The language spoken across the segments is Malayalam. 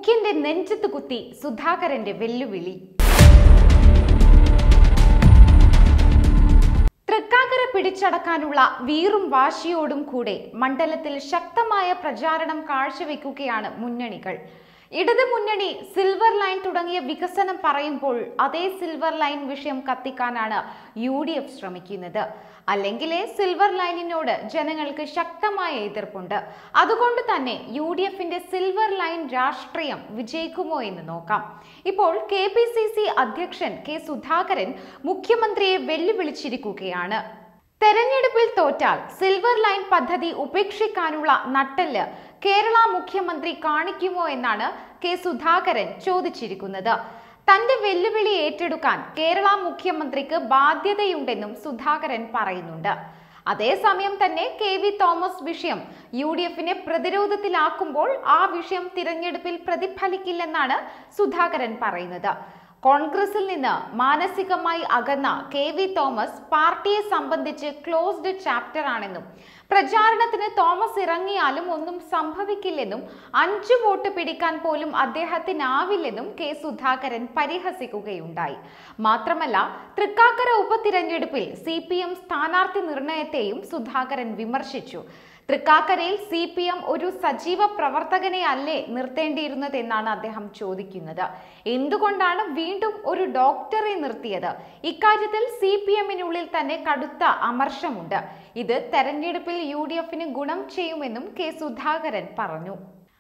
മുഖ്യന്റെ നെഞ്ചത്ത് കുത്തി സുധാകരന്റെ വെല്ലുവിളി തൃക്കാക്കര പിടിച്ചടക്കാനുള്ള വീറും വാശിയോടും കൂടെ മണ്ഡലത്തിൽ ശക്തമായ പ്രചാരണം കാഴ്ചവെക്കുകയാണ് മുന്നണികൾ ഇടത് മുന്നണി സിൽവർ ലൈൻ തുടങ്ങിയ വികസനം പറയുമ്പോൾ അതേ സിൽവർ ലൈൻ വിഷയം കത്തിക്കാനാണ് യു ഡി എഫ് ശ്രമിക്കുന്നത് അല്ലെങ്കിലേ സിൽവർ ലൈനിനോട് ജനങ്ങൾക്ക് ശക്തമായ എതിർപ്പുണ്ട് അതുകൊണ്ട് തന്നെ യു ഡി എഫിന്റെ സിൽവർ ലൈൻ രാഷ്ട്രീയം വിജയിക്കുമോ എന്ന് നോക്കാം ഇപ്പോൾ കെ പി സി സി അധ്യക്ഷൻ കെ സുധാകരൻ മുഖ്യമന്ത്രിയെ വെല്ലുവിളിച്ചിരിക്കുകയാണ് തെരഞ്ഞെടുപ്പിൽ തോറ്റാൽ സിൽവർ ലൈൻ പദ്ധതി ഉപേക്ഷിക്കാനുള്ള നട്ടെല്ല് കേരള മുഖ്യമന്ത്രി കാണിക്കുമോ എന്നാണ് കെ സുധാകരൻ ചോദിച്ചിരിക്കുന്നത് തന്റെ വെല്ലുവിളി ഏറ്റെടുക്കാൻ കേരള മുഖ്യമന്ത്രിക്ക് ബാധ്യതയുണ്ടെന്നും സുധാകരൻ പറയുന്നുണ്ട് അതേസമയം തന്നെ കെ വി തോമസ് വിഷയം യു ഡി എഫിനെ പ്രതിരോധത്തിലാക്കുമ്പോൾ ആ വിഷയം തിരഞ്ഞെടുപ്പിൽ പ്രതിഫലിക്കില്ലെന്നാണ് സുധാകരൻ പറയുന്നത് കോൺഗ്രസിൽ നിന്ന് മാനസികമായി അകന്ന കെ വി തോമസ് പാർട്ടിയെ സംബന്ധിച്ച് ക്ലോസ്ഡ് ചാപ്റ്റർ ആണെന്നും പ്രചാരണത്തിന് തോമസ് ഇറങ്ങിയാലും ഒന്നും സംഭവിക്കില്ലെന്നും അഞ്ചു വോട്ട് പിടിക്കാൻ പോലും അദ്ദേഹത്തിനാവില്ലെന്നും കെ സുധാകരൻ പരിഹസിക്കുകയുണ്ടായി മാത്രമല്ല തൃക്കാക്കര ഉപതിരഞ്ഞെടുപ്പിൽ സി പി എം സ്ഥാനാർത്ഥി നിർണയത്തെയും സുധാകരൻ വിമർശിച്ചു തൃക്കാക്കരയിൽ സി പി എം ഒരു സജീവ പ്രവർത്തകനെ അല്ലേ നിർത്തേണ്ടിയിരുന്നത് എന്നാണ് അദ്ദേഹം ചോദിക്കുന്നത് എന്തുകൊണ്ടാണ് വീണ്ടും ഒരു ഡോക്ടറെ നിർത്തിയത് ഇക്കാര്യത്തിൽ സി പി എമ്മിനുള്ളിൽ തന്നെ കടുത്ത അമർഷമുണ്ട് ഇത് തെരഞ്ഞെടുപ്പിൽ യു ഡി എഫിന് ഗുണം ചെയ്യുമെന്നും കെ സുധാകരൻ പറഞ്ഞു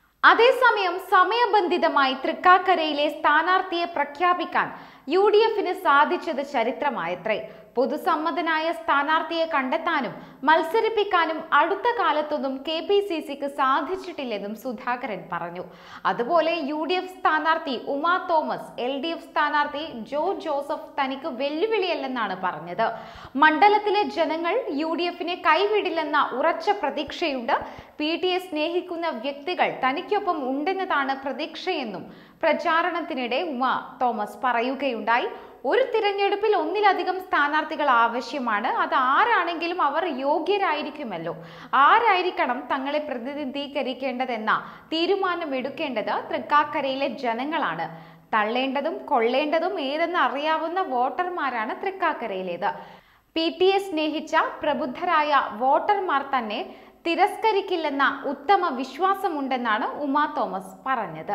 അതേസമയം സമയബന്ധിതമായി തൃക്കാക്കരയിലെ സ്ഥാനാർത്ഥിയെ പ്രഖ്യാപിക്കാൻ യു ഡി എഫിന് സാധിച്ചത് ചരിത്രമായത്രേ പൊതുസമ്മതനായ സ്ഥാനാർത്ഥിയെ കണ്ടെത്താനും മത്സരിപ്പിക്കാനും അടുത്ത കാലത്തൊന്നും കെ പി സി സിക്ക് സാധിച്ചിട്ടില്ലെന്നും സുധാകരൻ പറഞ്ഞു അതുപോലെ യു ഡി എഫ് സ്ഥാനാർത്ഥി Uma Thomas L D F സ്ഥാനാർത്ഥി ജോ ജോസഫ് തനിക്ക് വെല്ലുവിളിയല്ലെന്നാണ് പറഞ്ഞത് മണ്ഡലത്തിലെ ജനങ്ങൾ യു ഡി എഫിനെ കൈവിടില്ലെന്ന ഉറച്ച പ്രതീക്ഷയുണ്ട് പി ടി എ സ്നേഹിക്കുന്ന വ്യക്തികൾ തനിക്കൊപ്പം ഉണ്ടെന്നതാണ് പ്രതീക്ഷയെന്നും പ്രചാരണത്തിനിടെ ഉമ തോമസ് പറയുകയുണ്ടായി ഒരു തിരഞ്ഞെടുപ്പിൽ ഒന്നിലധികം സ്ഥാനാർത്ഥികൾ ആവശ്യമാണ് അത് ആരാണെങ്കിലും അവർ യോഗ്യരായിരിക്കുമല്ലോ ആരായിരിക്കണം തങ്ങളെ പ്രതിനിധീകരിക്കേണ്ടതെന്ന തീരുമാനമെടുക്കേണ്ടത് തൃക്കാക്കരയിലെ ജനങ്ങളാണ് തള്ളേണ്ടതും കൊള്ളേണ്ടതും ഏതെന്ന് അറിയാവുന്ന വോട്ടർമാരാണ് തൃക്കാക്കരയിലേത് പി ടി എ സ്നേഹിച്ച പ്രബുദ്ധരായ വോട്ടർമാർ തന്നെ തിരസ്കരിക്കില്ലെന്ന ഉത്തമ വിശ്വാസമുണ്ടെന്നാണ് ഉമാ തോമസ് പറഞ്ഞത്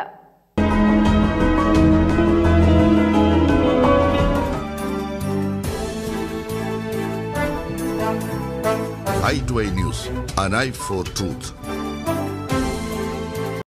i2i News, an eye for truth.